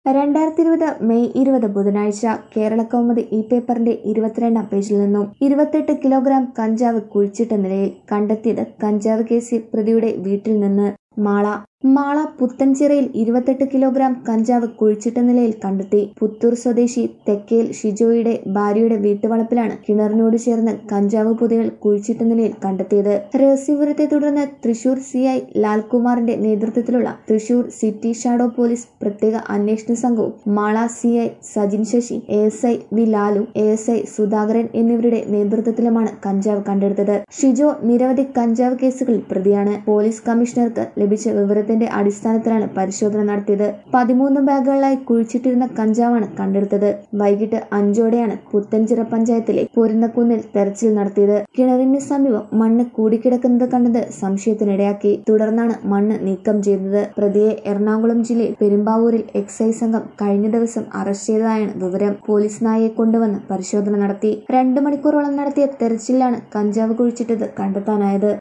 രണ്ടായിരത്തി ഇരുപത് മെയ് ഇരുപത് ബുധനാഴ്ച കേരള കൗമുദി ഈ പേപ്പറിന്റെ ഇരുപത്തിരണ്ടാം പേജിൽ നിന്നും ഇരുപത്തെട്ട് കിലോഗ്രാം കഞ്ചാവ് കുഴിച്ചിട്ട നിലയിൽ കണ്ടെത്തിയത് കഞ്ചാവ് കേസിൽ പ്രതിയുടെ വീട്ടിൽ നിന്ന് മാള മാള പുത്തൻചിറയിൽ ഇരുപത്തെട്ട് കിലോഗ്രാം കഞ്ചാവ് കുഴിച്ചിട്ട നിലയിൽ കണ്ടെത്തി പുത്തൂർ സ്വദേശി തെക്കേൽ ഷിജോയുടെ ഭാര്യയുടെ വീട്ടുവളപ്പിലാണ് കിണറിനോട് ചേർന്ന് കഞ്ചാവ് പൊതികൾ കുഴിച്ചിട്ട നിലയിൽ കണ്ടെത്തിയത് രഹസ്യവിവരത്തെ തുടർന്ന് തൃശൂർ സിഐ ലാൽകുമാറിന്റെ നേതൃത്വത്തിലുള്ള തൃശൂർ സിറ്റി ഷാഡോ പോലീസ് പ്രത്യേക അന്വേഷണ സംഘവും Mala CI Sajin Sasi A S I V Lalu A S I Sudhakaran എന്നിവരുടെ നേതൃത്വത്തിലുമാണ് കഞ്ചാവ് കണ്ടെടുത്തത് ഷിജോ നിരവധി കഞ്ചാവ് കേസുകളിൽ പ്രതിയാണ് പോലീസ് കമ്മീഷണർക്ക് ലഭിച്ച വിവരത്തിന്റെ അടിസ്ഥാനത്തിലാണ് പരിശോധന നടത്തിയത് പതിമൂന്ന് ബാഗുകളായി കുഴിച്ചിട്ടിരുന്ന കഞ്ചാവാണ് കണ്ടെടുത്തത് വൈകിട്ട് അഞ്ചോടെയാണ് പുത്തൻചിറ പഞ്ചായത്തിലെ പൊരുന്നക്കുന്നിൽ തെരച്ചിൽ നടത്തിയത് കിണറിന് സമീപം മണ്ണ് കൂടിക്കിടക്കുന്നത് കണ്ടത് സംശയത്തിനിടയാക്കി തുടർന്നാണ് മണ്ണ് നീക്കം ചെയ്തത് പ്രതിയെ എറണാകുളം ജില്ലയിൽ പെരുമ്പാവൂരിൽ എക്സൈസ് സംഘം കഴിഞ്ഞ ദിവസം അറസ്റ്റ് ചെയ്തതായാണ് വിവരം പോലീസ് നായയെ കൊണ്ടുവന്ന് പരിശോധന നടത്തി രണ്ടു മണിക്കൂറോളം നടത്തിയ തെരച്ചിലാണ് കഞ്ചാവ് കുഴിച്ചിട്ടത് കണ്ടെത്താനായത്